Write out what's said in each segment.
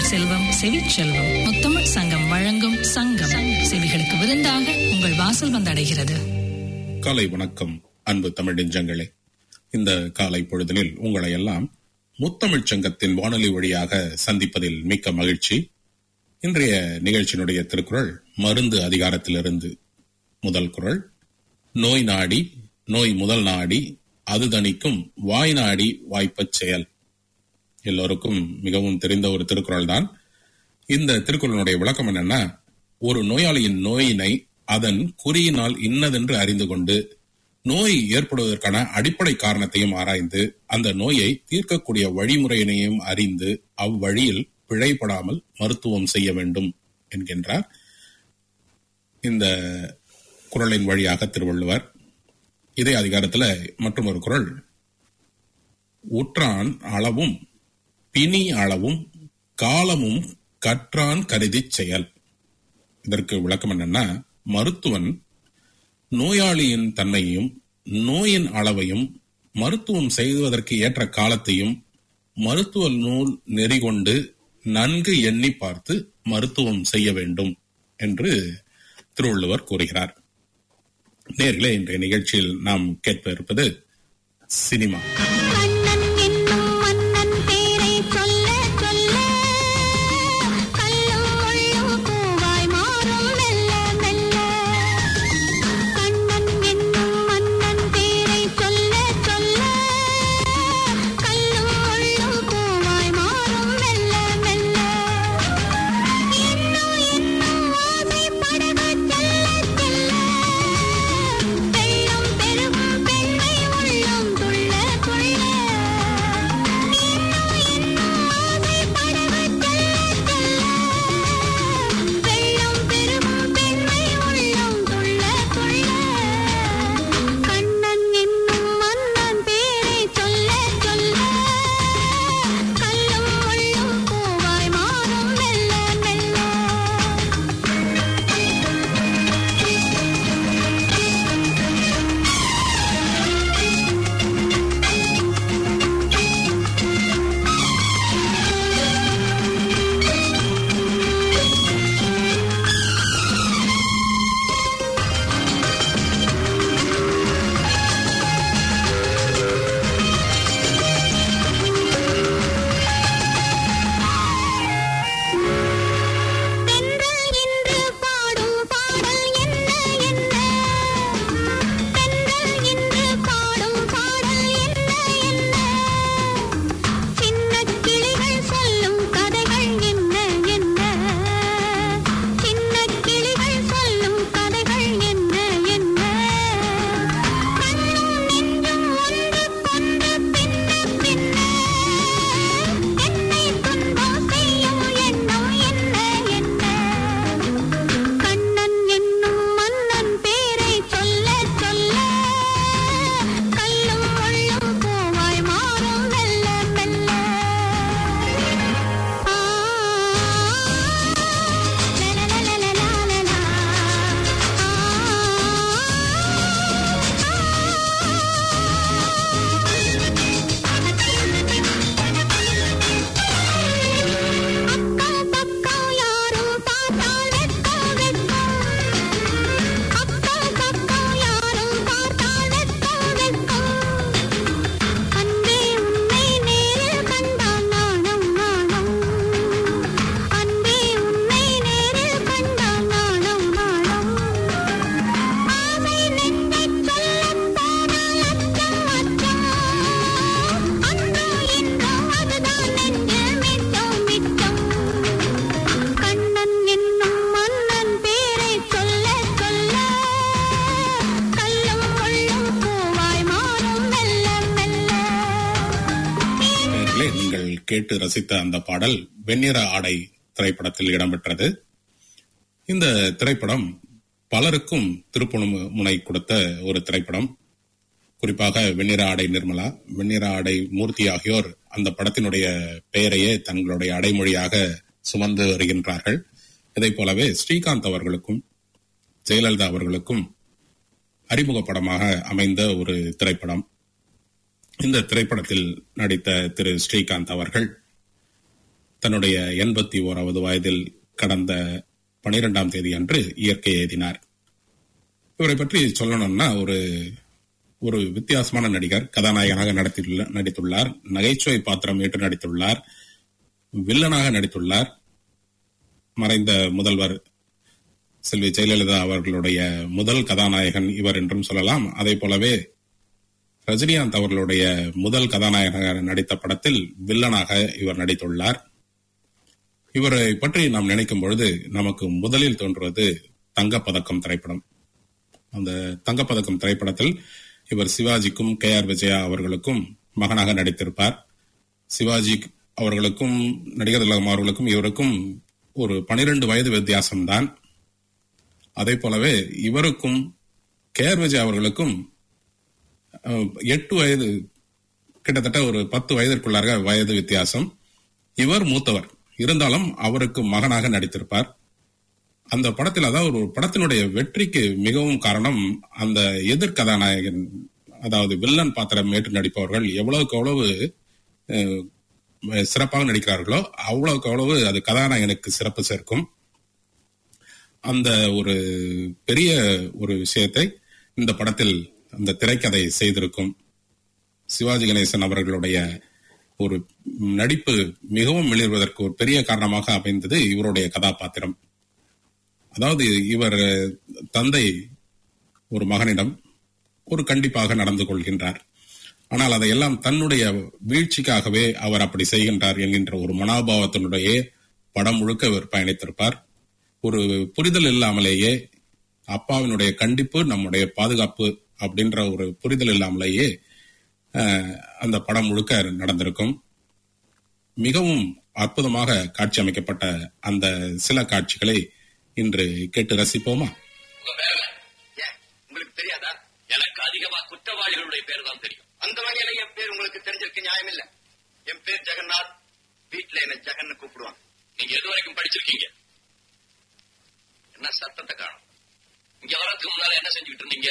செல்வம் செவிச்செல்வம் முத்தமிழ் சங்கம் வழங்கும் சங்கம் செவிகளுக்கு விருந்தாக உங்கள் வாசல் வந்தடைகிறது காலை வணக்கம் அன்பு தமிழ் நெஞ்சங்களே இந்த காலை பொழுதினில் உங்களை எல்லாம் முத்தமிழ்ச் சங்கத்தின் வானொலி வழியாக சந்திப்பதில் மிக்க மகிழ்ச்சி இன்றைய நிகழ்ச்சியினுடைய திருக்குறள் மருந்து அதிகாரத்திலிருந்து முதல் குறள் நோய் நாடி நோய் முதல் நாடி அது தணிக்கும் வாய் நாடி வாய்ப்பச் செயல் எல்லோருக்கும் மிகவும் தெரிந்த ஒரு திருக்குறள் தான் இந்த திருக்குறளுடைய விளக்கம் என்னன்னா ஒரு நோயாளியின் நோயினை அதன் குறியினால் இன்னதென்று அறிந்து கொண்டு நோய் ஏற்படுவதற்கான அடிப்படை காரணத்தையும் ஆராய்ந்து அந்த நோயை தீர்க்கக்கூடிய வழிமுறையினையும் அறிந்து அவ்வழியில் பிழைப்படாமல் மருத்துவம் செய்ய வேண்டும் என்கின்றார் இந்த குரலின் வழியாக திருவள்ளுவர் இதே அதிகாரத்துல மற்றும் ஒரு குரல் உற்றான் அளவும் பிணி அளவும் காலமும் கற்றான் கருதிச் செயல் இதற்கு விளக்கம் என்னன்னா மருத்துவன் நோயாளியின் தன்மையையும் நோயின் அளவையும் மருத்துவம் செய்வதற்கு ஏற்ற காலத்தையும் மருத்துவ நூல் நெறிகொண்டு நன்கு எண்ணி பார்த்து மருத்துவம் செய்ய வேண்டும் என்று திருவள்ளுவர் கூறுகிறார் நேர்களே இன்றைய நிகழ்ச்சியில் நாம் கேட்ப இருப்பது சினிமா கண்ணன் என்னும் மன்னன் பேரை சொல்ல சொல்ல கல்லும் முள்ளும் பூவாய் மாறும் மெல்ல மெல்ல கண்ணன் என்னும் மன்னன் பேரை சொல்ல சொல்ல கல்லும் முள்ளும் பூவாய் மாறும் மெல்ல மெல்ல இன்னும் இன்னும் ஆசை படகு செல்ல செல்ல வெள்ளம் பெருகும் பெண்மை உள்ளம் துள்ள துள்ள இன்னும் இன்னும் ஆசை படகு செல்ல செல்ல வெள்ளம் பெருகும் பெண்மை உள்ளம் துள்ள துள்ள கண்ணன் என்னும் மன்னன் பேரை சொல்ல சொல்ல கல்லும் முள்ளும் பூவாய் மாறும் மெல்ல மெல்ல தென்றல் இன்று பாடும் பாடல் என்ன என்ன தென்றல் இன்று பாடும் பாடல் என்ன என்ன சின்னக் கிளிகள் சொல்லும் கதைகள் என்ன என்ன சின்னக் கிளிகள் சொல்லும் கதைகள் என்ன என்ன கண்ணும் நெஞ்சும் ஒன்றுக்கொன்று பின்ன பின்ன என்னை துன்பம் செய்யும் எண்ணம் என்ன என்ன கண்ணன் என்னும் மன்னன் பேரை சொல்ல சொல்ல கல்லும் முள்ளும் பூவாய் மாறும் மெல்ல மெல்ல ஆ லலலலலலலா அக்கம் பக்கம் யாரும் பார்த்தால் வெட்கம் வெட்கம் அக்கம் பக்கம் யாரும் பார்த்தால் வெட்கம் வெட்கம் அன்பே உன்னை நேரில் கண்டால் நாணம் நாணம் அன்பே உன்னை நேரில் கண்டால் நாணம் நாணம் ஆசை நெஞ்சைச் சொல்லப் போனால் அச்சம் அச்சம் அன்றோ இன்றோ அதுதான் நெஞ்சில் மிச்சம் மிச்சம் கண்ணன் என்னும் மன்னன் பேரை சொல்ல சொல்ல கல்லும் முள்ளும் பூவாய் மாறும் மெல்ல மெல்ல நேயர்களே நீங்கள் கேட்டு ரசித்த அந்த பாடல் வெண்ணிற ஆடை திரைப்படத்தில் இடம்பெற்றது இந்த திரைப்படம் பலருக்கும் திருப்புணு முனை கொடுத்த ஒரு திரைப்படம் குறிப்பாக வெண்ணிற ஆடை நிர்மலா வெண்ணிற ஆடை மூர்த்தி ஆகியோர் அந்த படத்தினுடைய பெயரையே தங்களுடைய அடைமொழியாக சுமந்து வருகின்றார்கள் இதைப் போலவே ஸ்ரீகாந்த் அவர்களுக்கும் ஜெயலலிதா அவர்களுக்கும் அறிமுக படமாக அமைந்த ஒரு திரைப்படம் இந்த திரைப்படத்தில் நடித்த திரு ஸ்ரீகாந்த் அவர்கள் தன்னுடைய எண்பத்தி ஓராவது வயதில் கடந்த பனிரெண்டாம் தேதி அன்று இயற்கை எழுதினார் இவரை பற்றி சொல்லணும்னா ஒரு ஒரு வித்தியாசமான நடிகர் கதாநாயகனாக நடித்துள்ள நடித்துள்ளார் நகைச்சுவை பாத்திரம் ஏற்று நடித்துள்ளார் வில்லனாக நடித்துள்ளார் மறைந்த முதல்வர் செல்வி ஜெயலலிதா அவர்களுடைய முதல் கதாநாயகன் இவர் என்றும் சொல்லலாம் அதே போலவே ரஜினிகாந்த் அவர்களுடைய முதல் கதாநாயகனாக நடித்த படத்தில் வில்லனாக இவர் நடித்துள்ளார் இவரை பற்றி நாம் நினைக்கும் பொழுது நமக்கு முதலில் தோன்றுவது தங்கப்பதக்கம் திரைப்படம் அந்த தங்கப்பதக்கம் திரைப்படத்தில் இவர் சிவாஜிக்கும் கே ஆர் விஜயா அவர்களுக்கும் மகனாக நடித்திருப்பார் சிவாஜி அவர்களுக்கும் நடிகர் திலகம் அவர்களுக்கும் இவருக்கும் ஒரு பனிரெண்டு வயது வித்தியாசம்தான் அதே போலவே இவருக்கும் கே ஆர் விஜயா அவர்களுக்கும் அஹ், எட்டு வயது கிட்டத்தட்ட ஒரு பத்து வயதிற்குள்ளாக வயது வித்தியாசம் இவர் மூத்தவர் இருந்தாலும் அவருக்கு மகனாக நடித்திருப்பார் அந்த படத்தில் அதாவது ஒரு படத்தினுடைய வெற்றிக்கு மிகவும் காரணம் அந்த எதிர்கதாநாயகன் அதாவது வில்லன் பாத்திரம் ஏற்று நடிப்பவர்கள் எவ்வளவுக்கு எவ்வளவு அஹ், சிறப்பாக நடிக்கிறார்களோ அவ்வளவுக்கு அவ்வளவு அது கதாநாயகனுக்கு சிறப்பு சேர்க்கும் அந்த ஒரு பெரிய ஒரு விஷயத்தை இந்த படத்தில் அந்த திரைக்கதை செய்திருக்கும் சிவாஜி கணேசன் அவர்களுடைய ஒரு நடிப்பு மிகவும் மிளிர்வதற்கு ஒரு பெரிய காரணமாக அமைந்தது இவருடைய கதாபாத்திரம் அதாவது இவர் தந்தை ஒரு மகனிடம் ஒரு கண்டிப்பாக நடந்து கொள்கின்றார் ஆனால் அதையெல்லாம் தன்னுடைய வீழ்ச்சிக்காகவே அவர் அப்படி செய்கின்றார் என்கின்ற ஒரு மனோபாவத்தினுடைய படம் முழுக்க இவர் பயணித்திருப்பார் ஒரு புரிதல் இல்லாமலேயே அப்பாவினுடைய கண்டிப்பு நம்முடைய பாதுகாப்பு அப்படின்ற ஒரு புரிதல் இல்லாமலேயே அஹ், அந்த படம் முழுக்க நடந்திருக்கும் மிகவும் அற்புதமாக காட்சி அமைக்கப்பட்ட அந்த சில காட்சிகளை இன்று கேட்டு ரசிப்போமா உங்க பேர்ல ஏன் உங்களுக்கு தெரியாதா எனக்கு அதிகமா குற்றவாளிகளுடைய பேர் தான் தெரியும் அந்த வகையில என் பேர் உங்களுக்கு தெரிஞ்சிருக்க நியாயம் இல்ல என் பேர் ஜெகநாத் வீட்டுல என்ன ஜெகன் கூப்பிடுவாங்க நீங்க எது வரைக்கும் படிச்சிருக்கீங்க என்ன சத்தத்தை காணும் இங்க வரதுக்கு முன்னால என்ன செஞ்சுக்கிட்டு இருந்தீங்க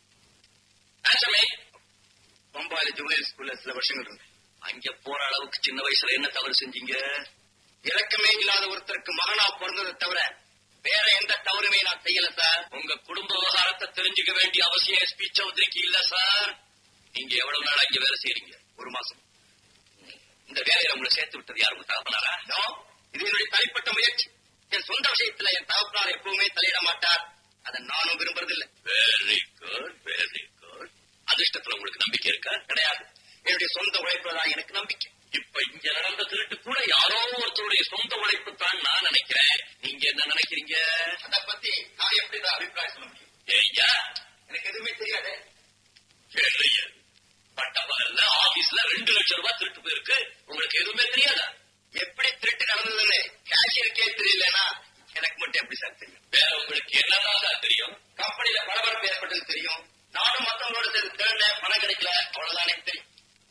ஆச்சமே பம்பாயில ஜூனியர் ஸ்கூல்ல சில வருஷங்கள் இருந்தேன் அங்க போற அளவுக்கு சின்ன வயசுல என்ன தவறு செஞ்சீங்க இலக்கமே இல்லாத ஒருத்தருக்கு மகனா பிறந்ததை தவிர வேற எந்த தவறுமே நான் செய்யல சார் உங்க குடும்ப விவகாரத்தை தெரிஞ்சுக்க வேண்டிய அவசியம் எஸ்பி சௌத்ரிக்கு இல்ல சார் நீங்க எவ்வளவு நாள் அங்க வேலை செய்றீங்க ஒரு மாசம் இந்த வேலையில உங்களை சேர்த்து விட்டது யாரும் தகப்பனாரா No. இது என்னுடைய தனிப்பட்ட முயற்சி என் சொந்த விஷயத்துல என் தகப்பனார் எப்பவுமே தலையிட மாட்டார் அதை நானும் விரும்புறதில்லை வெரி குட் வெரி குட் அதிர்ஷ்டத்துல உங்களுக்கு நம்பிக்கை இருக்கா கிடையாது என்னுடைய சொந்த உழைப்புல தான் எனக்கு நம்பிக்கை இப்ப இங்க நடந்த திருட்டு கூட யாரோ ஒருத்தருடைய சொந்த உழைப்பு தான் நான் நினைக்கிறேன் நீங்க என்ன நினைக்கிறீங்க அத பத்தி நான் எப்படிதான் அபிப்பிராயம் சொல்ல முடியும் ஏய்யா எனக்கு எதுவுமே தெரியாது கேள்வியா பட்டப்பகல்ல ஆபீஸ்ல ரெண்டு லட்சம் ரூபாய் திருட்டு போயிருக்கு உங்களுக்கு எதுவுமே தெரியாதா எப்படி திருட்டு நடந்ததுன்னு கேஷியருக்கே தெரியலனா எனக்கு மட்டும் எப்படி சார் தெரியும் வேற உங்களுக்கு என்னதான் சார் தெரியும் கம்பெனில பரபரப்பு ஏற்பட்டது தெரியும் நானும் மத்தவங்களோட சேர்ந்து தேடினேன் பணம் கிடைக்கல அவ்வளவுதான் எனக்கு தெரியும்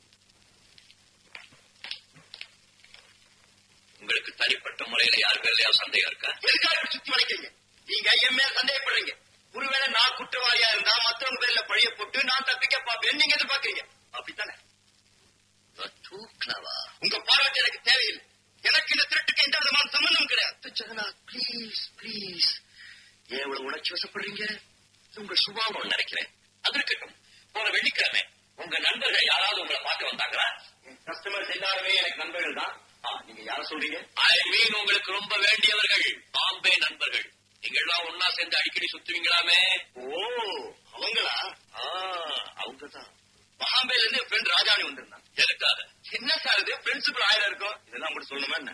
உங்களுக்கு தனிப்பட்ட முறையில யார் பேர்லயாவது சந்தேகம் இருக்கா எதுக்காக இப்படி சுத்தி வளைக்கிறீங்க நீங்க என் மேல சந்தேகப்படுறீங்க ஒருவேளை நான் குற்றவாளியா இருந்தா மத்தவங்க பேர்ல பழிய போட்டு நான் தப்பிக்க பாப்பேன் நீங்க எதிர்பார்க்கறீங்க அப்படித்தானே உங்க பாராட்டு எனக்கு தேவையில்லை எனக்கு இந்த திருட்டுக்கு எந்த விதமான சம்பந்தம் கிடையாது ஜெகநாத் ப்ளீஸ் ப்ளீஸ் ஏன் இவ்வளவு உணர்ச்சி வசப்படுறீங்க இது உங்க சுபாவம் நினைக்கிறேன் அது இருக்கட்டும் போன வெள்ளிக்கிழமை உங்க நண்பர்கள் யாராவது உங்களை பார்க்க வந்தாங்களா கஸ்டமர்ஸ் எல்லாருமே எனக்கு நண்பர்கள் தான் நீங்க யார சொல்றீங்க ஐ மீன் உங்களுக்கு ரொம்ப வேண்டியவர்கள் பாம்பே நண்பர்கள் நீங்கள்லாம் ஒன்னா சேர்ந்து அடிக்கடி சுத்துவீங்களாமே ஓ அவங்களா அவங்கதான் பாம்பேல இருந்து ஃப்ரெண்ட் ராஜாணி வந்திருந்தான் எதுக்காக என்ன சார் இது பிரின்சிபல் ஆயிரம் இருக்கும் இதெல்லாம் கூட சொல்லணுமா என்ன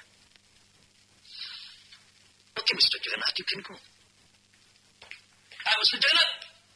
okay mister Jagannath you can go mister Jagannath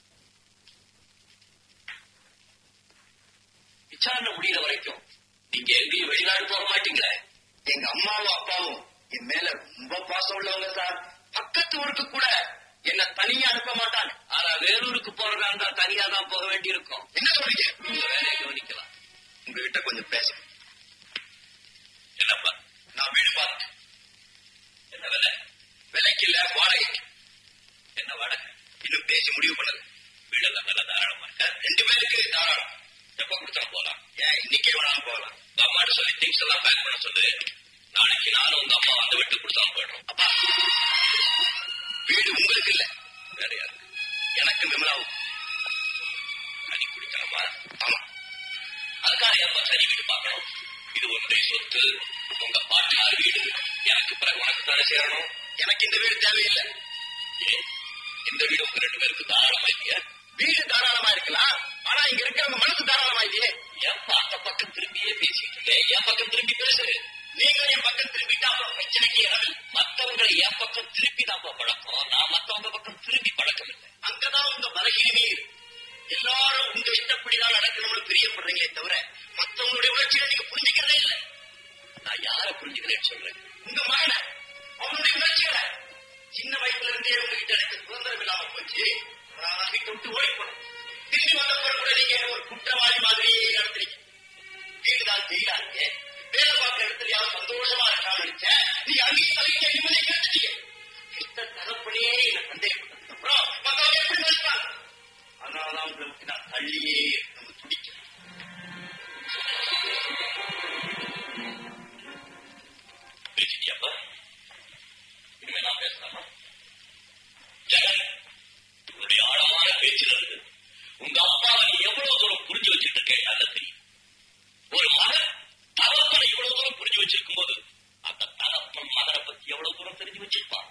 விசாரணை முடியிற வரைக்கும் நீங்க எங்கேயும் வெளிநாடு போக மாட்டீங்களே எங்க அம்மாவும் அப்பாவும் என் மேல ரொம்ப பாசம் உள்ளவங்க சார் பக்கத்து ஊருக்கு கூட என்ன தனியா அனுப்ப மாட்டாங்க ஆனா வேலூருக்கு போறதா இருந்தா தனியா தான் போக வேண்டி இருக்கும் என்ன சொல்றீங்க உங்க வேலையை கவனிக்கலாம் உங்ககிட்ட கொஞ்சம் பேசணும் என்னப்பா நான் வீடு பார்த்தேன் என்ன விலை விலைக்கு இல்ல வாடகைக்கு என்ன வாடகை இன்னும் பேசி முடிவு பண்ணது வீடெல்லாம் நல்ல தாராளமா இருக்கா ரெண்டு பேருக்கு தாராளம் எப்ப கொடுத்தா போலாம் ஏன் இன்னைக்கே வேணாலும் போகலாம் அம்மாட்ட சொல்லி திங்ஸ் எல்லாம் பேக் பண்ண சொல்லு நாளைக்கு நானும் உங்க அம்மா அந்த வீட்டு கொடுத்தாம போயிடுறோம் அப்பா வீடு உங்களுக்கு இல்ல வேற யாருக்கு எனக்கு விமலாவும் தனி குடித்தனமா ஆமா அதுக்காக எப்ப தனி வீடு பார்க்கணும் இது ஒன்றை சொத்து உங்க பாட்டினார் வீடு எனக்கு பிறகு உனக்கு தானே சேரணும் எனக்கு இந்த வீடு தேவையில்லை ஏன் இந்த வீடு உங்க ரெண்டு பேருக்கு தாராளமா இல்லையா வீடு தாராளமா இருக்கலாம் ஆனா இங்க இருக்கிறவங்க மனசு தாராளமா இல்லையே ஏப்பா அந்த பக்கம் திரும்பியே பேசிட்டு இருக்கேன் என் பக்கம் திரும்பி பேசு நீங்க என் பக்கம் திரும்பிட்டா அப்புறம் பிரச்சனைக்கு இடம் மத்தவங்களை என் பக்கம் திருப்பி தான் பழக்கம் நான் மத்தவங்க பக்கம் திரும்பி பழக்கம் இல்லை அங்கதான் உங்க பலகீனமே இருக்கு எல்லாரும் உங்க இஷ்டப்படிதான் நடக்கணும்னு பிரியப்படுறீங்களே தவிர மத்தவங்களுடைய உணர்ச்சிகளை நீங்க புரிஞ்சுக்கிறதே இல்லை நான் யார புரிஞ்சுக்கிறேன்னு சொல்றேன் உங்க மகனை அவனுடைய உணர்ச்சிகளை சின்ன வயசுல இருந்தே உங்ககிட்ட எனக்கு சுதந்திரம் இல்லாம போச்சு நான் வீட்டை விட்டு ஓடி போனேன் திரும்பி வந்தப்ப கூட நீங்க ஒரு குற்றவாளி மாதிரியே நடத்துறீங்க வீடுதான் செய்யறாங்க வேலை பார்க்க இடத்துலயாவது சந்தோஷமா இருக்கான்னு நினைச்சேன் நீங்க அங்கேயும் தலைக்க நிம்மதியை கிடைச்சிட்டீங்க கிட்ட தகப்பனே என்ன சந்தேகப்பட்டதுக்கு அப்புறம் மத்தவங்க எப்படி நினைப்பாங்க அதனாலதான் உங்களுக்கு நான் தள்ளியே நம்ம துடிக்கிறேன் பேசிட்டியாப்பா இனிமே நான் பேசலாமா ஜெகன் உன்னுடைய ஆழமான பேச்சில் இருந்து உங்க அப்பாவை நீ எவ்வளவு தூரம் புரிஞ்சு வச்சுட்டு இருக்கேன் நல்ல தெரியும் ஒரு மகன் தகப்பனை இவ்வளவு தூரம் புரிஞ்சு வச்சிருக்கும் போது அந்த தகப்பன் மகனை பத்தி எவ்வளவு தூரம் தெரிஞ்சு வச்சிருப்பான்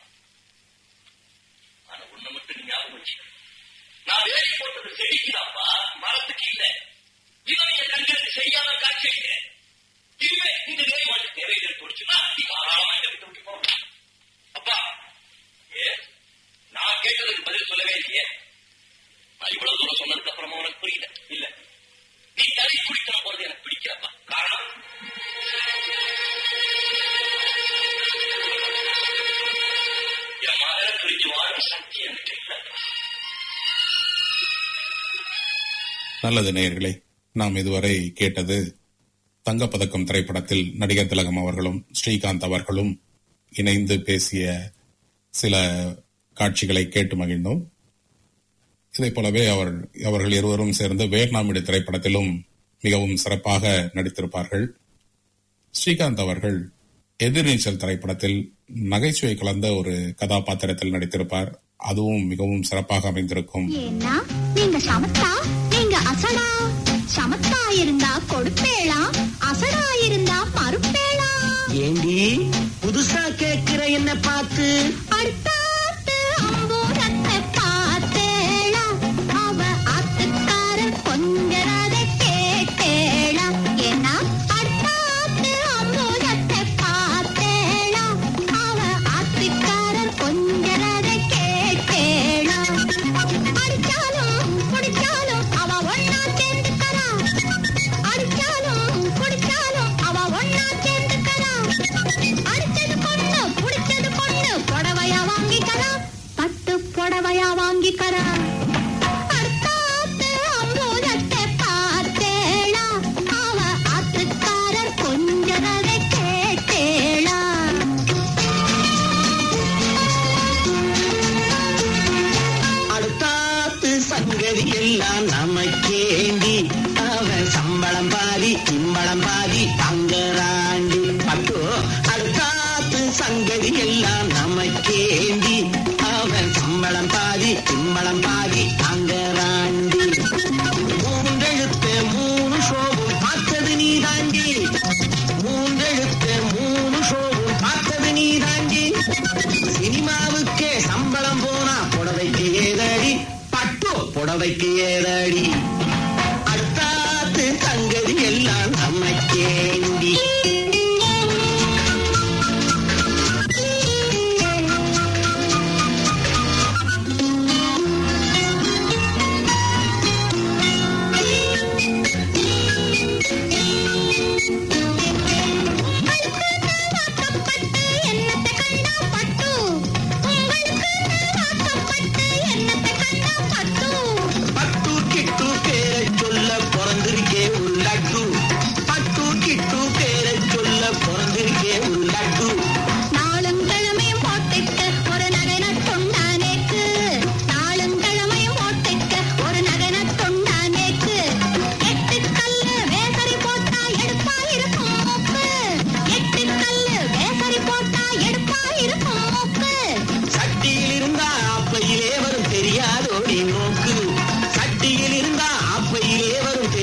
ஆனா உன்னை மட்டும் நீ ஞாபகம் வச்சு நான் வேலை போட்டது செடிக்குதாப்பா மரத்துக்கு இல்ல இவன் என் கண்களுக்கு சரியான காட்சி இல்லை இதுவே இந்த நோய் மாட்டு தேவைகள் கொடுச்சுன்னா நீ தாராளமா இந்த விட்டு விட்டு போகலாம் அப்பா ஏ நான் கேட்டதுக்கு பதில் சொல்லவே இல்லையே நான் இவ்வளவு தூரம் சொன்னதுக்கு அப்புறமா உனக்கு புரியல இல்ல நீ தலை குடிக்கணும் போறது எனக்கு பிடிக்கிறப்பா காரணம் என் மகனை பிரிஞ்சு வாழும் சக்தி எனக்கு இல்லை நல்லது நேயர்களே நாம் இதுவரை கேட்டது தங்கப்பதக்கம் திரைப்படத்தில் நடிகர் திலகம் அவர்களும் ஸ்ரீகாந்த் அவர்களும் இணைந்து பேசிய சில காட்சிகளை கேட்டு மகிழ்ந்தோம் இதைப் போலவே அவர் அவர்கள் இருவரும் சேர்ந்து வேர்நாமிடு திரைப்படத்திலும் மிகவும் சிறப்பாக நடித்திருப்பார்கள் ஸ்ரீகாந்த் அவர்கள் எதிர்நீச்சல் திரைப்படத்தில் நகைச்சுவை கலந்த ஒரு கதாபாத்திரத்தில் நடித்திருப்பார் அதுவும் மிகவும் சிறப்பாக அமைந்திருக்கும் ஏன்னா நீங்க சமத்தா நீங்க அசடா சமத்தா இருந்தா கொடுப்பேளா அசடா இருந்தா மறுப்பேளா ஏண்டி புதுசா கேக்குற என்ன பார்த்து அடுத்தாத்து அம்பூரத்தை பார்த்தேளா அவ ஆத்துக்காரன் கொஞ்சரத கேட்டேளா ஏன்னா அடுத்தாத்து அம்பூரத்தை பார்த்தேளா அவ ஆத்துக்காரன் கொஞ்சரத கேட்டேளா அடிச்சாலும் குடிச்சாலும் அவ ஒன்னா சேர்ந்துக்கறா அடிச்சாலும் குடிச்சாலும் அவ ஒன்னா சேர்ந்துக்கறா அடிச்சது பொண்ணு புடிச்சது பொண்ணு புடவையா வாங்கிக்கறா பட்டு புடவையா வாங்கிக்கறா அடுத்தாத்து அம்பூரத்தை பார்த்தேளா அவ ஆத்துக்காரர் கொஞ்சரதை கேட்டேளா அடுத்தாத்து சங்கதி எல்லாம் நமக்கேண்டி அவன் சம்பளம் பாதி திம்பளம் பாதி தங்கராண்டி பட்டு அடுத்தாத்து சங்கதி எல்லாம் நமக்கேண்டி அவன் சம்பளம் பாதி திம்பளம் பாதி தங்கராண்டி மூன்றெழுத்து மூணு ஷோவும் பார்த்தது நீ தாண்டி மூன்றெழுத்து மூணு ஷோவும் பார்த்தது நீ தாண்டி சினிமாவுக்கே சம்பளம் போனா புடவைக்கு ஏதடி பட்டு புடவைக்கு ஏதடி அடுத்தாத்து தங்கதி எல்லாம் நம்மக்கேண்டி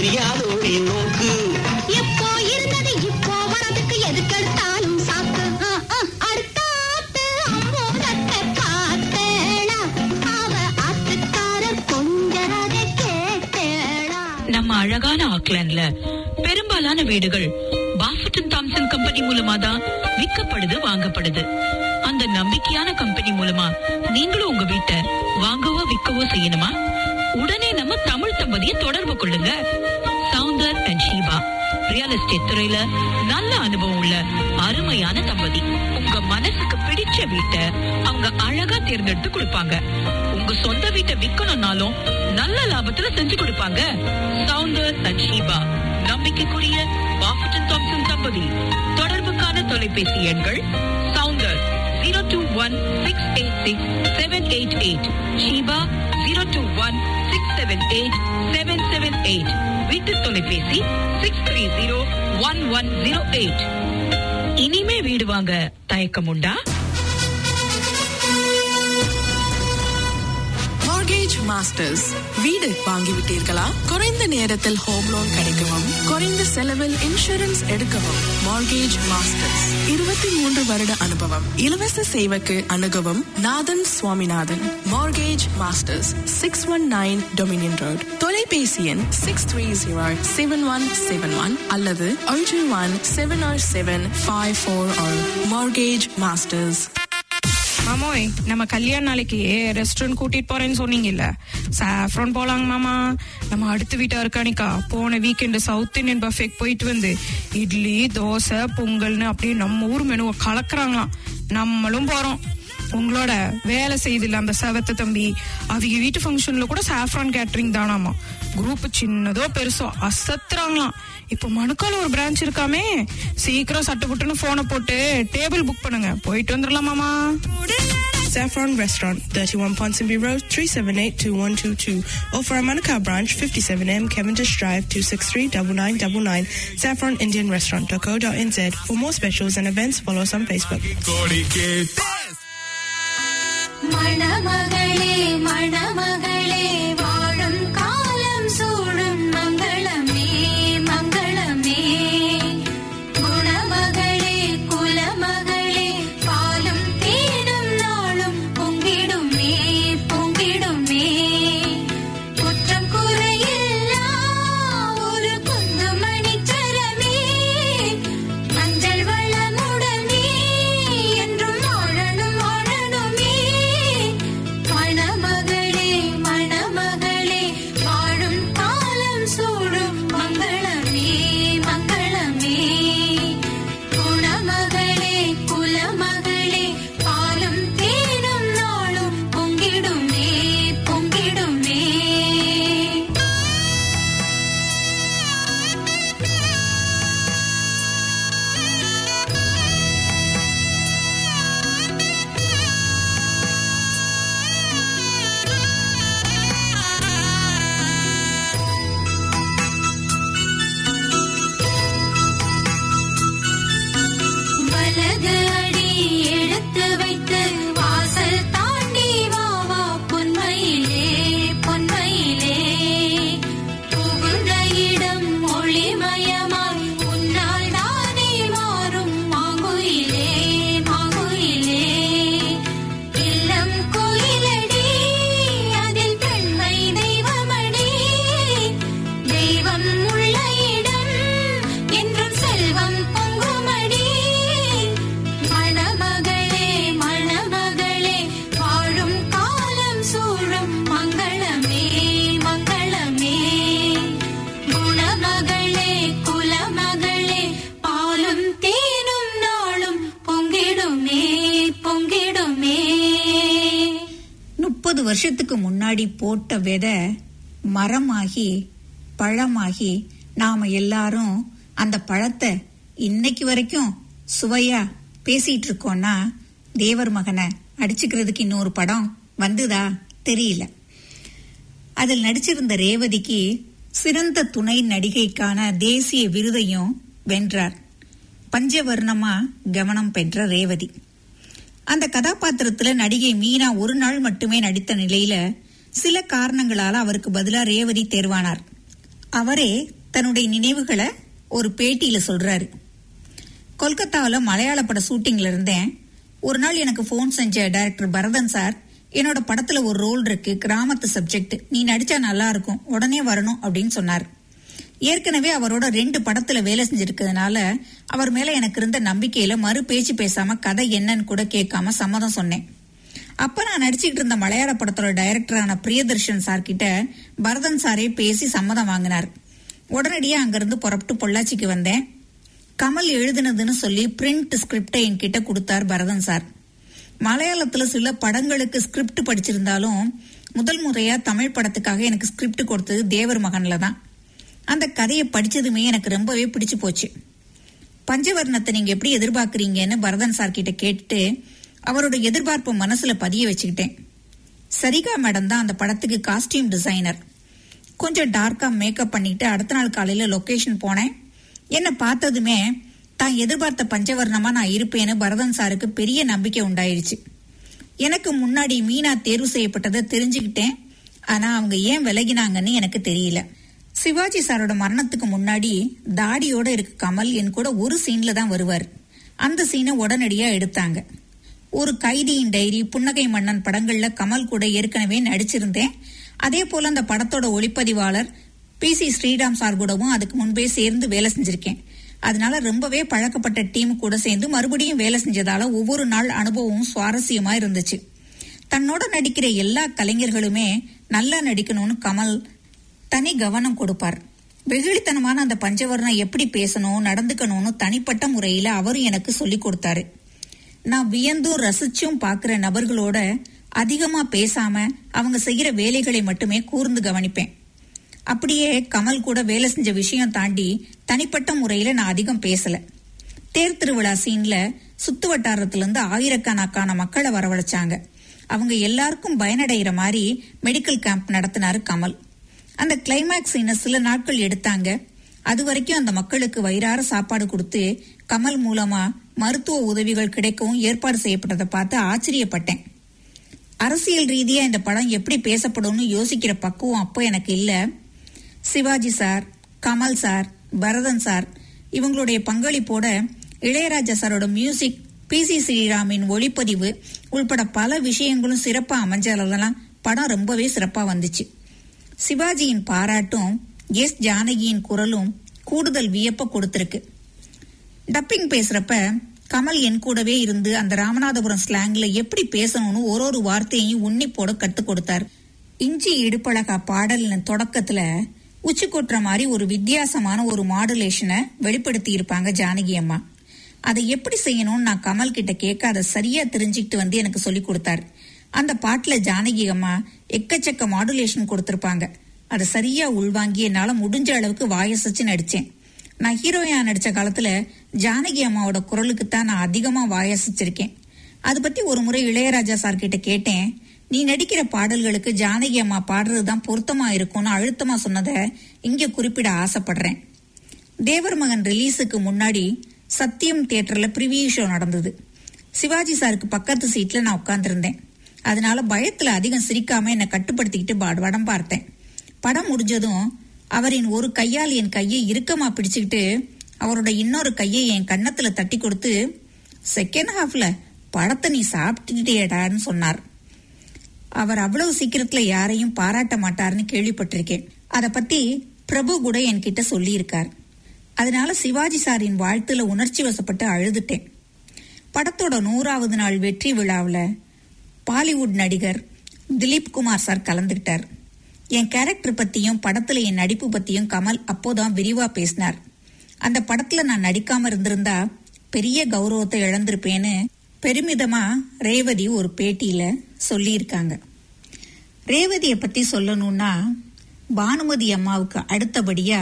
தெரியாதோடி நோக்கு எப்போ இருந்தது இப்போ வரதுக்கு எதுக்கெடுத்தாலும் சாக்கு ஆ, ஆ. அடுத்த ஆத்து அம்போதத்தை பார்த்தேளா அவ ஆத்துக்காரர் கொஞ்சரதை கேட்டேளா நம்ம அழகான ஆக்லாண்ட்ல பெரும்பாலான வீடுகள் பாஃபட்டன் தாம்சன் கம்பெனி மூலமா தான் விற்கப்படுது வாங்கப்படுது அந்த நம்பிக்கையான கம்பெனி மூலமா நீங்களும் உங்க வீட்டை வாங்கவோ விற்கவோ செய்யணுமா உடனே நம்ம தமிழ் தம்பதியை தொடர்பு கொள்ளுங்க Soundar and Sheeba real estate துறையில நல்ல அனுபவம் உள்ள அருமையான தம்பதி உங்க மனசுக்கு பிடிச்ச வீட்டை அவங்க அழகா தேர்ந்தெடுத்து கொடுப்பாங்க உங்க சொந்த வீட்டை விக்கணும்னாலும் நல்ல லாபத்துல செஞ்சு கொடுப்பாங்க சவுந்தர் அண்ட் ஷீபா நம்பிக்கைக்குரிய பாஃபட்டன் தாம்சன் தம்பதி தொடர்புக்கான தொலைபேசி எண்கள் Soundar zero two one six eight six seven eight eight Sheeba zero two one six seven eight seven seven eight வீட்டு தொலைபேசி six three zero one one zero eight இனிமே வீடு வாங்க தயக்கம் உண்டா மார்கேஜ் மாஸ்டர்ஸ் வீடு வாங்கிவிட்டீர்களா குறைந்த நேரத்தில் ஹோம் லோன் கிடைக்கவும் குறைந்த செலவில் இன்சூரன்ஸ் எடுக்கவும் மார்கேஜ் மாஸ்டர்ஸ் இருபத்தி மூன்று வருட அனுபவம் இலவச சேவைக்கு அணுகவும் Nathan Swaminathan mortgage masters six one nine Dominion road தொலைபேசி எண் six three zero seven one seven one அல்லது ஒன்று one seven or seven five four or mortgage masters மாமோய் நம்ம கல்யாண நாளைக்கு ரெஸ்டாரண்ட் கூட்டிட்டு போறேன்னு சொன்னீங்கல்ல சாஃப்ரான் போலாங்க மாமா நம்ம அடுத்த வீட்டா இருக்கானிக்கா போன வீக்கெண்டு சவுத் இந்தியன் பஃபேக்கு போயிட்டு வந்து இட்லி தோசை பொங்கல்னு அப்படியே நம்ம ஊர் மெனுவை கலக்குறாங்களாம் நம்மளும் போறோம் உங்களோட வேலை செய்தில்ல அந்த செவத்த தம்பி அவங்க வீட்டு ஃபங்க்ஷன்ல கூட சாஃப்ரான் கேட்டரிங் தானாமா குரூப் சின்னதோ பெருசோ அசத்துறாங்களாம் இப்போ மணுக்கால ஒரு பிரான்ச் இருக்காமே சீக்கிரம் சட்டுப்புட்டுன்னு போனை போட்டு டேபிள் புக் பண்ணுங்க போயிட்டு வந்துடலாமாமா Saffron Restaurant, 31 Ponsonby Road, 378-2122. Or for our Manukau branch, 57M Cavendish Drive, 263-9999. Saffron Indian Restaurant.co.nz. For more specials and events, follow us on Facebook. மணமகளே மணமகளே வாழும் காலம் சூழும் மங்களமே மங்களமே குணமகளே குலமகளே பாலும் தேடும் நாளும் பொங்கிடுமே பொங்கிடுமே குற்றம் குறையில்லா ஒரு குந்துமணி சரமே மஞ்சள் வளமுடனே என்றும் வாழணும் வாழணுமே மணமகளே மணமகளே வாழும் காலம் சூழும் மங்களமே மங்களமே குணமகளே குலமகளே பாலும் தேனும் நாளும் பொங்கிடுமே பொங்கிடுமே வலது அடி எடுத்து வைத்து வாசல் தாண்டி வா வா பொன்மையிலே பொன்மையிலே புகுந்த இடம் ஒளிமயமாய் உன்னால் தானே மாறும் மாங்குயிலே மாங்குயிலே இல்லம் கோயிலடி அதில் பெண்மை தெய்வமடி தெய்வம் உள்ள இடம் என்றும் செல்வம் பொங்குமடி மணமகளே மணமகளே வாழும் காலம் சூழும் மங்களமே மங்களமே குணமகளே குலமகளே பாலும் தேனும் நாளும் பொங்கிடுமே பொங்கிடுமே முப்பது வருஷத்துக்கு முன்னாடி போட்ட விதை மரமாகி பழமாகி நாம எல்லாரும் அந்த பழத்தை இன்னைக்கு வரைக்கும் சுவையா பேசிட்டு இருக்கோம்னா தேவர் மகனை அடிச்சுக்கிறதுக்கு இன்னொரு படம் வந்துதா தெரியல அதில் நடிச்சிருந்த ரேவதிக்கு சிறந்த துணை நடிகைக்கான தேசிய விருதையும் வென்றார் பஞ்சவர்ணமா கவனம் பெற்ற ரேவதி அந்த கதாபாத்திரத்துல நடிகை மீனா ஒரு நாள் மட்டுமே நடித்த நிலையில சில காரணங்களால அவருக்கு பதிலா ரேவதி தேர்வானார் அவரே தன்னுடைய நினைவுகளை ஒரு பேட்டியில சொல்றாரு கொல்கத்தாவில் மலையாள பட ஷூட்டிங்ல இருந்தேன் ஒரு நாள் எனக்கு ஃபோன் செஞ்ச டைரக்டர் பரதன் சார் என்னோட படத்துல ஒரு ரோல் இருக்கு கிராமத்து சப்ஜெக்ட் நீ நடிச்சா நல்லா இருக்கும் உடனே வரணும் அப்படின்னு சொன்னார் ஏற்கனவே அவரோட ரெண்டு படத்துல வேலை செஞ்சிருக்கிறதுனால அவர் மேல எனக்கு இருந்த நம்பிக்கையில மறு பேச்சு பேசாம கதை என்னன்னு கூட கேட்காம சம்மதம் சொன்னேன் அப்ப நான் நடிச்சுக்கிட்டு இருந்த மலையாள படத்தோட டைரக்டரான பிரியதர்ஷன் சார் கிட்ட பரதன் சாரே பேசி சம்மதம் வாங்கினார் உடனடியா அங்கிருந்து புறப்பட்டு பொள்ளாச்சிக்கு வந்தேன் கமல் எழுதுனதுன்னு சொல்லி பிரிண்ட் ஸ்கிரிப்டை என்கிட்ட கொடுத்தார் பரதன் சார் மலையாளத்துல சில படங்களுக்கு ஸ்கிரிப்ட் படிச்சிருந்தாலும் முதல் முறையா தமிழ் படத்துக்காக எனக்கு ஸ்கிரிப்ட் கொடுத்தது தேவர் மகன்ல தான் அந்த கதையை படிச்சதுமே எனக்கு ரொம்பவே பிடிச்சு போச்சு பஞ்சவர்ணத்தை நீங்க எப்படி எதிர்பார்க்கறீங்கன்னு பரதன் சார் கிட்ட கேட்டுட்டு அவரோட எதிர்பார்ப்பு மனசுல பதிய வச்சுக்கிட்டேன் சரிகா மேடம் தான் அந்த படத்துக்கு காஸ்டியூம் டிசைனர் கொஞ்சம் டார்க்கா மேக்கப் பண்ணிட்டு அடுத்த நாள் காலையில லொகேஷன் போனேன் என்ன பார்த்ததுமே தான் எதிர்பார்த்த பஞ்சவர்ணமா நான் இருப்பேன்னு பரதன் சாருக்கு பெரிய நம்பிக்கை உண்டாயிருச்சு எனக்கு முன்னாடி மீனா தேர்வு செய்யப்பட்டதை தெரிஞ்சுக்கிட்டேன் ஆனா அவங்க ஏன் விலகினாங்கன்னு எனக்கு தெரியல சிவாஜி சாரோட மரணத்துக்கு முன்னாடி தாடியோட இருக்க கமல் என் கூட ஒரு சீன்ல தான் வருவார் அந்த சீனை உடனடியா எடுத்தாங்க ஒரு கைதியின் டைரி புன்னகை மன்னன் படங்கள்ல கமல் கூட ஏற்கனவே நடிச்சிருந்தேன் அதே போல அந்த படத்தோட ஒளிப்பதிவாளர் பி சி ஸ்ரீராம் சார் கூடவும் அதுக்கு முன்பே சேர்ந்து வேலை செஞ்சிருக்கேன் அதனால ரொம்பவே பழக்கப்பட்ட டீம் கூட சேர்ந்து மறுபடியும் வேலை செஞ்சதால ஒவ்வொரு நாள் அனுபவமும் சுவாரஸ்யமா இருந்துச்சு தன்னோட நடிக்கிற எல்லா கலைஞர்களுமே நல்லா நடிக்கணும்னு கமல் தனி கவனம் கொடுப்பார் வெகுளித்தனமான அந்த பஞ்சவர்ணம் எப்படி பேசணும் நடந்துக்கணும்னு தனிப்பட்ட முறையில அவரும் எனக்கு சொல்லி கொடுத்தாரு நான் வியந்தும் ரசிச்சும் பாக்குற நபர்களோட அதிகமா பேசாம அவங்க செய்யற வேலைகளை மட்டுமே கூர்ந்து கவனிப்பேன் அப்படியே கமல் கூட வேலை செஞ்ச விஷயம் தாண்டி தனிப்பட்ட முறையில நான் அதிகம் பேசல தேர் திருவிழா சீன்ல சுத்து வட்டாரத்துல இருந்து ஆயிரக்கணக்கான மக்களை வரவழைச்சாங்க அவங்க எல்லாருக்கும் பயனடைகிற மாதிரி மெடிக்கல் கேம்ப் நடத்தினாரு கமல் அந்த கிளைமேக்ஸ் சீனை சில நாட்கள் எடுத்தாங்க அது வரைக்கும் அந்த மக்களுக்கு வயிறார சாப்பாடு கொடுத்து கமல் மூலமா மருத்துவ உதவிகள் கிடைக்கவும் ஏற்பாடு செய்யப்பட்டதை பார்த்து ஆச்சரியப்பட்டேன் அரசியல் ரீதியா இந்த படம் எப்படி பேசப்படும்னு யோசிக்கிற பக்குவம் அப்போ எனக்கு இல்ல Sivaji sir Kamal sir Bharathan sir இவங்களுடைய பங்களிப்போட இளையராஜா சாரோட மியூசிக் பி சி ஸ்ரீராமின் ஒளிப்பதிவு உள்பட பல விஷயங்களும் சிறப்பா அமைஞ்சதெல்லாம் படம் ரொம்பவே சிறப்பா வந்துச்சு சிவாஜியின் பாராட்டும் எஸ் ஜானகியின் குரலும் கூடுதல் வியப்ப கொடுத்திருக்கு டப்பிங் பேசுறப்ப கமல் என் கூடவே இருந்து அந்த ராமநாதபுரம் ஸ்லாங்ல எப்படி பேசணும்னு ஒரு ஒரு வார்த்தையையும் உன்னிப்போட கத்துக் கொடுத்தார் இஞ்சி இடுப்பழகா பாடலின் தொடக்கத்துல உச்சி கொட்டுற மாதிரி ஒரு வித்தியாசமான ஒரு மாடுலேஷனை வெளிப்படுத்தி இருப்பாங்க ஜானகி அம்மா அதை எப்படி செய்யணும்னு நான் கமல் கிட்ட கேட்க அதை சரியா தெரிஞ்சுக்கிட்டு வந்து எனக்கு சொல்லி கொடுத்தாரு அந்த பாட்டுல ஜானகி அம்மா எக்கச்சக்க மாடுலேஷன் கொடுத்திருப்பாங்க அதை சரியா உள்வாங்கி என்னால முடிஞ்ச அளவுக்கு வாயசச்சு நடிச்சேன் நான் ஹீரோயா நடிச்ச காலத்துல ஜானகி அம்மாவோட குரலுக்கு தான் நான் அதிகமா வாயசிச்சிருக்கேன் அது பத்தி ஒரு முறை இளையராஜா சார் கிட்ட கேட்டேன் நீ நடிக்கிற பாடல்களுக்கு ஜானகி அம்மா பாடுறதுதான் பொருத்தமா இருக்கும்னு அழுத்தமா சொன்னதை இங்க குறிப்பிட ஆசைப்படுறேன் தேவர் மகன் ரிலீஸுக்கு முன்னாடி சத்தியம் தியேட்டர்ல ப்ரிவியூ ஷோ நடந்தது சிவாஜி சாருக்கு பக்கத்து சீட்ல நான் உட்கார்ந்திருந்தேன் அதனால பயத்துல அதிகம் சிரிக்காம என்னை கட்டுப்படுத்திக்கிட்டு பா- படம் பார்த்தேன் படம் முடிஞ்சதும் அவரின் ஒரு கையால் என் கையை இறுக்கமா பிடிச்சுக்கிட்டு அவரோட இன்னொரு கையை என் கன்னத்துல தட்டி கொடுத்து செகண்ட் ஹாஃப்ல படத்தை நீ சாப்பிட்டுட்டேடான்னு சொன்னார் அவர் அவ்வளவு சீக்கிரத்துல யாரையும் பாராட்ட மாட்டாருன்னு கேள்விப்பட்டிருக்கேன் அத பத்தி பிரபு கூட என்கிட்ட சொல்லியிருக்கார் அதனால சிவாஜி சாரின் வாழ்த்துல உணர்ச்சி வசப்பட்டு அழுதுட்டேன் படத்தோட நூறாவது நாள் வெற்றி விழாவுல பாலிவுட் நடிகர் திலீப் குமார் சார் கலந்துகிட்டார் என் கேரக்டர் பத்தியும் படத்துல என் நடிப்பு பத்தியும் கமல் அப்போதான் விரிவா பேசினார் அந்த படத்துல நான் நடிக்காம இருந்திருந்தா பெரிய கௌரவத்தை இழந்திருப்பேன்னு பெருமிதமா ரேவதி ஒரு பேட்டியில சொல்லியிருக்காங்க ரேவதிய பத்தி சொல்லணும்னா பானுமதி அம்மாவுக்கு அடுத்தபடியா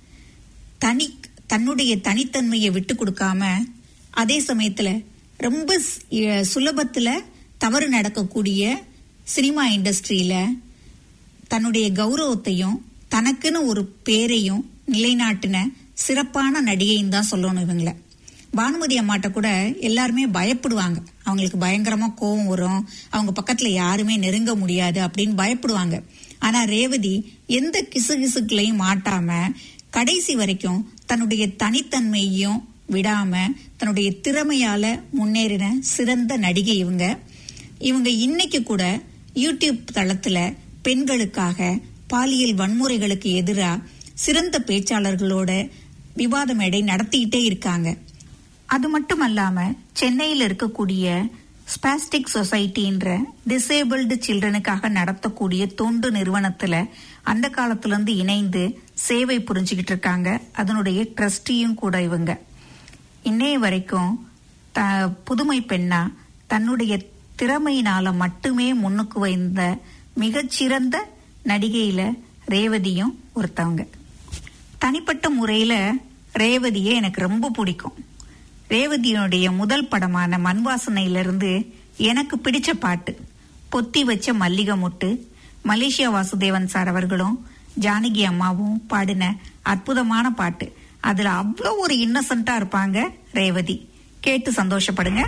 தனி தன்னுடைய தனித்தன்மையை விட்டு கொடுக்காம அதே சமயத்துல ரொம்ப ஸ்- இ- சுலபத்துல தவறு நடக்கக்கூடிய சினிமா இண்டஸ்ட்ரியில தன்னுடைய கௌரவத்தையும் தனக்குன்னு ஒரு பேரையும் நிலைநாட்டின சிறப்பான நடிகைன்னு தான் சொல்லணும் இவங்கள பானுமதி அம்மாட்ட கூட எல்லாருமே பயப்படுவாங்க அவங்களுக்கு பயங்கரமா கோவம் வரும் அவங்க பக்கத்துல யாருமே நெருங்க முடியாது அப்படின்னு பயப்படுவாங்க ஆனா ரேவதி எந்த கிசுகிசுக்களையும் மாட்டாம கடைசி வரைக்கும் தன்னுடைய தனித்தன்மையையும் விடாம தன்னுடைய திறமையால முன்னேறின சிறந்த நடிகை இவங்க இவங்க இன்னைக்கு கூட யூடியூப் தளத்துல பெண்களுக்காக பாலியல் வன்முறைகளுக்கு எதிரா சிறந்த பேச்சாளர்களோட விவாத மேடை நடத்திக்கிட்டே இருக்காங்க அது மட்டும் அல்லாம சென்னையில் இருக்கக்கூடிய ஸ்பாஸ்டிக் சொசைட்டின்ற டிசேபிள்டு சில்ட்ரனுக்காக நடத்தக்கூடிய தொண்டு நிறுவனத்துல அந்த காலத்துல இருந்து இணைந்து சேவை புரிஞ்சுக்கிட்டு இருக்காங்க அதனுடைய ட்ரஸ்டியும் கூட இவங்க இன்னைய வரைக்கும் த புதுமை பெண்ணா தன்னுடைய திறமையினால மட்டுமே முன்னுக்கு வைந்த மிகச்சிறந்த நடிகையில ரேவதியும் ஒருத்தவங்க தனிப்பட்ட முறையில ரேவதியை எனக்கு ரொம்ப பிடிக்கும் ரேவதியினுடைய முதல் படமான மண்வாசனையிலிருந்து எனக்கு பிடிச்ச பாட்டு பொத்தி வச்ச மல்லிகை முட்டு மலேசியா வாசுதேவன் சார் அவர்களும் ஜானகி அம்மாவும் பாடின அற்புதமான பாட்டு அதுல அவ்வளோ ஒரு இன்னசென்ட்டா இருப்பாங்க ரேவதி கேட்டு சந்தோஷப்படுங்க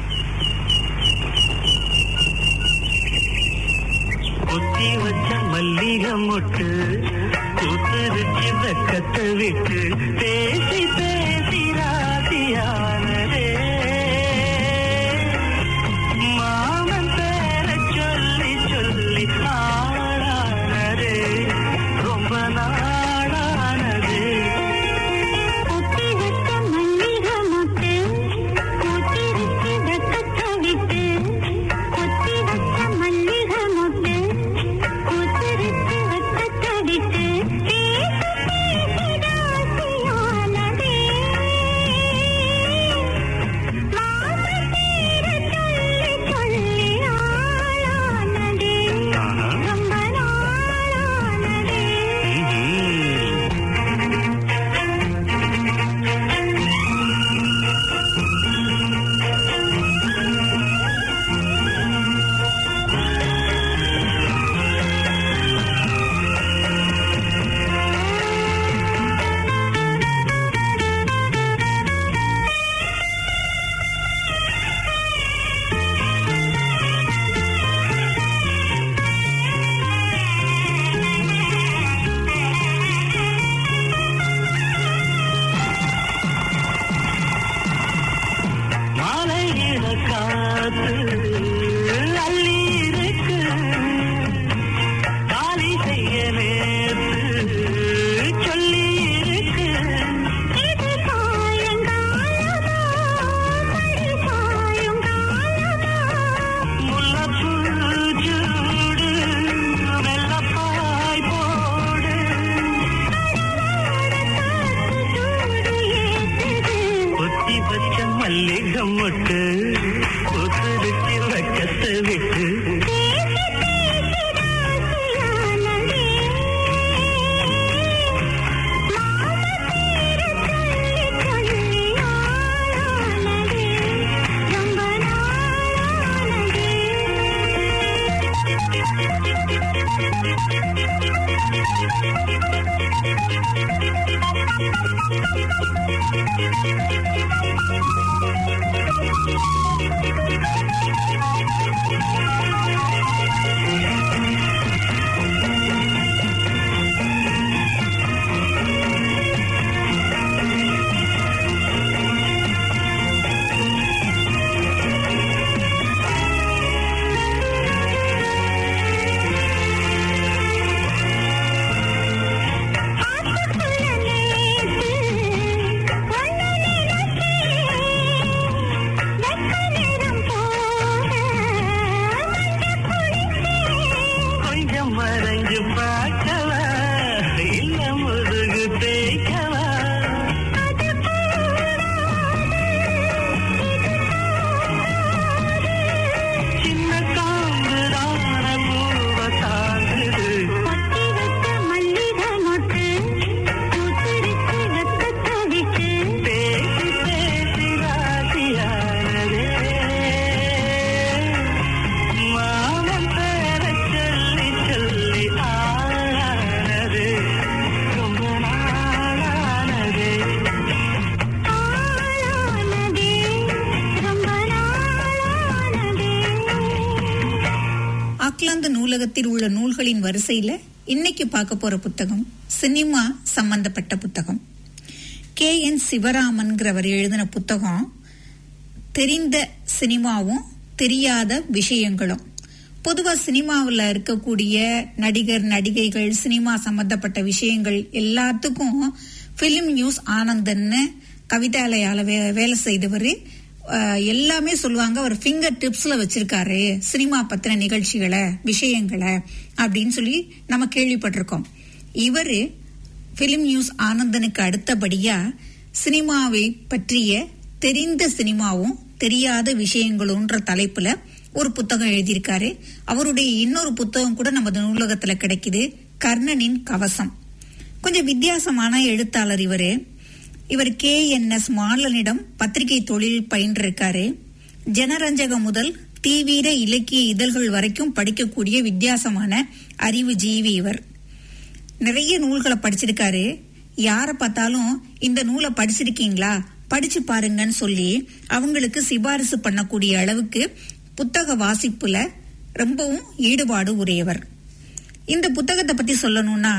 கொத்தி வச்ச மல்லிகை மொட்டு கூத்துருச்சி வெக்கத்தை விட்டு பேசி பேசி ராசியானதே மாமன் பேர சொல்லி சொல்லி ஆளானதே ரொம்ப நாளானதே கொத்தி வச்ச மல்லிகை மொட்டு கொத்திருச்சு வெக்கத்தை விட்டு கொத்தி வச்ச மல்லிகை மொட்டு கொத்திருச்சு வெக்கத்தை விட்டு பேசி பேசி ராசியானதே மாமன் பேர சொல்லி சொல்லி ஆளானதே ரொம்ப நாளானதே மாலையில காத்து அள்ளி இருக்கு காலி செய்ய நேத்து சொல்லி இருக்கு இது சாயங்காலமா படி சாயங்காலமா முல்லப்பூ சூடு வெள்ளப்பாய் போடு சூடு ஏத்துது கொத்தி வச்ச மல்லிகை மொட்டு கொசுரிச்சு வச்சத்தை விட்டு பேசி பேசி ராசியானதே மாம பேர சொல்லி சொல்லி ஆளானதே ரொம்ப கொஞ்சம் மறைஞ்சு பார்க்கவா இல்ல முதுகு தேய்க்கவா சின்ன காம்புதான பூவ தாங்குது பேசி பேசி ராசியானதே மாமன் பேர சொல்லி சொல்லி ஆளானது ரொம்ப நாளானதே ஆக்லாந்து நூலகத்தில் உள்ள நூல்களின் வரிசையில இன்னைக்கு பார்க்க போற புத்தகம் சினிமா சம்பந்தப்பட்ட புத்தகம் கே என் சிவராமன்கிறவர் எழுதின புத்தகம் தெரிந்த சினிமாவும் தெரியாத விஷயங்களும் பொதுவா சினிமாவில் இருக்கக்கூடிய நடிகர் நடிகைகள் சினிமா சம்பந்தப்பட்ட விஷயங்கள் எல்லாத்துக்கும் பிலிம் நியூஸ் ஆனந்தன்னு கவிதாலயால வே- வேலை செய்தவர் எல்லாமே சொல்லுவாங்க அவர் ஃபிங்கர் டிப்ஸ்ல வச்சிருக்காரு சினிமா பத்தின நிகழ்ச்சிகளை விஷயங்களை அப்படின்னு சொல்லி நம்ம கேள்விப்பட்டிருக்கோம் இவரு பிலிம் நியூஸ் ஆனந்தனுக்கு அடுத்தபடியா சினிமாவை பற்றிய தெரிந்த சினிமாவும் தெரியாத விஷயங்களும்ன்ற தலைப்புல ஒரு புத்தகம் எழுதியிருக்காரு அவருடைய இன்னொரு புத்தகம் கூட நமது நூலகத்துல கிடைக்குது கர்ணனின் கவசம் கொஞ்சம் வித்தியாசமான எழுத்தாளர் இவரு இவர் கே என் எஸ் மாலனிடம் பத்திரிகை தொழில் பயின்றிருக்காரு ஜனரஞ்சகம் முதல் தீவிர இலக்கிய இதழ்கள் வரைக்கும் படிக்கக்கூடிய வித்தியாசமான அறிவு ஜீவி இவர் நிறைய நூல்களை படிச்சிருக்காரு யார பார்த்தாலும் இந்த நூலை படிச்சிருக்கீங்களா படிச்சு பாருங்கன்னு சொல்லி அவங்களுக்கு சிபாரிசு பண்ணக்கூடிய அளவுக்கு புத்தக வாசிப்புல ரொம்பவும் ஈடுபாடு உடையவர் இந்த புத்தகத்தை பத்தி சொல்லணும்னா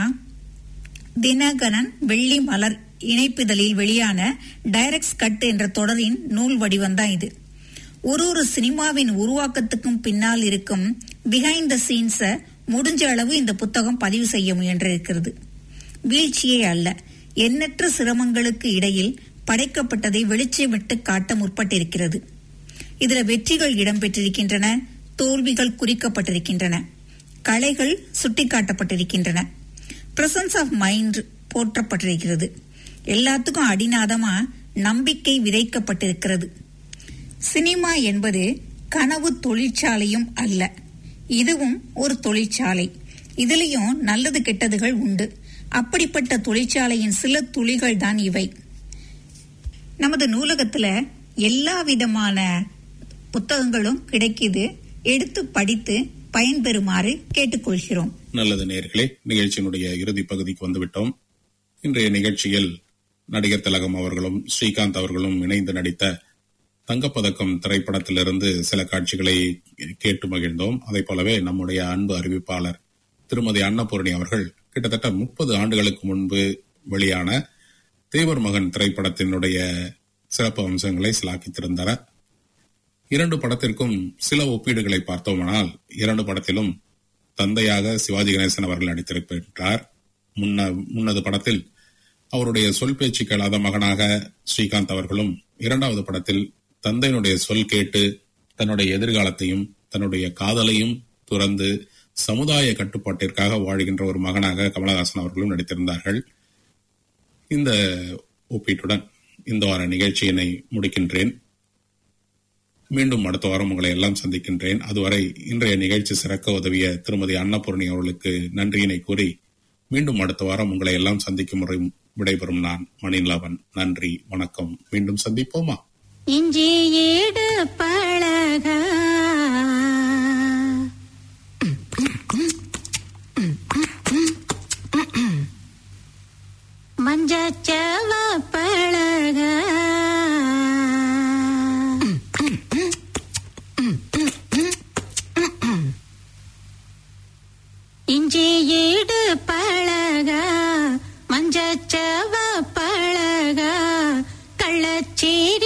தினகரன் வெள்ளி மலர் இணைப்பிதழில் வெளியான டைரக்ட் கட் என்ற தொடரின் நூல் வடிவம் தான் இது ஒரு ஒரு சினிமாவின் உருவாக்கத்துக்கும் பின்னால் இருக்கும் பிஹைண்ட் த சீன்ஸ முடிஞ்ச அளவு இந்த புத்தகம் பதிவு செய்ய முயன்றிருக்கிறது வீழ்ச்சியே அல்ல எண்ணற்ற சிரமங்களுக்கு இடையில் படைக்கப்பட்டதை வெளிச்சமிட்டு காட்ட முற்பட்டிருக்கிறது இதுல வெற்றிகள் இடம்பெற்றிருக்கின்றன தோல்விகள் குறிக்கப்பட்டிருக்கின்றன கலைகள் சுட்டிக்காட்டப்பட்டிருக்கின்றன பிரசன்ஸ் ஆஃப் மைண்ட் போற்றப்பட்டிருக்கிறது எல்லாத்துக்கும் அடிநாதமா நம்பிக்கை விதைக்கப்பட்டிருக்கிறது சினிமா என்பது கனவு தொழிற்சாலையும் அல்ல இதுவும் ஒரு தொழிற்சாலை இதுலயும் நல்லது கெட்டதுகள் உண்டு அப்படிப்பட்ட தொழிற்சாலையின் சில துளிகள் தான் இவை நமது நூலகத்துல எல்லா விதமான புத்தகங்களும் கிடைக்குது எடுத்து படித்து பயன்பெறுமாறு கேட்டுக்கொள்கிறோம் நல்லது நேர்களே நிகழ்ச்சியினுடைய இறுதி பகுதிக்கு வந்துவிட்டோம் இன்றைய நிகழ்ச்சியில் நடிகர் திலகம் அவர்களும் ஸ்ரீகாந்த் அவர்களும் இணைந்து நடித்த தங்கப்பதக்கம் திரைப்படத்திலிருந்து சில காட்சிகளை கேட்டு மகிழ்ந்தோம் அதே போலவே நம்முடைய அன்பு அறிவிப்பாளர் திருமதி அன்னபூரணி அவர்கள் கிட்டத்தட்ட முப்பது ஆண்டுகளுக்கு முன்பு வெளியான தேவர் மகன் திரைப்படத்தினுடைய சிறப்பு அம்சங்களை சிலாக்கித்திருந்தார் இரண்டு படத்திற்கும் சில ஒப்பீடுகளை பார்த்தோமானால் இரண்டு படத்திலும் தந்தையாக சிவாஜி கணேசன் அவர்கள் நடித்திருக்கின்றார் முன்ன முன்னது படத்தில் அவருடைய சொல் பேச்சு கேளாத மகனாக ஸ்ரீகாந்த் அவர்களும் இரண்டாவது படத்தில் தந்தையினுடைய சொல் கேட்டு தன்னுடைய எதிர்காலத்தையும் தன்னுடைய காதலையும் துறந்து சமுதாய கட்டுப்பாட்டிற்காக வாழ்கின்ற ஒரு மகனாக கமலஹாசன் அவர்களும் நடித்திருந்தார்கள் இந்த ஒப்பீட்டுடன் இந்த வார நிகழ்ச்சியினை முடிக்கின்றேன் மீண்டும் அடுத்த வாரம் உங்களை எல்லாம் சந்திக்கின்றேன் அதுவரை இன்றைய நிகழ்ச்சி சிறக்க உதவிய திருமதி அன்னபூர்ணி அவர்களுக்கு நன்றியினை கூறி மீண்டும் அடுத்த வாரம் உங்களை எல்லாம் சந்திக்கும் முறை விடைபெறும் நான் மணிலாவன் நன்றி வணக்கம் மீண்டும் சந்திப்போமா இஞ்சி ஈடு பழக மஞ்சச்சவ பழக இஞ்சி ஈடு பழக மஞ்சச்சவ பழக கள்ளச்சீரி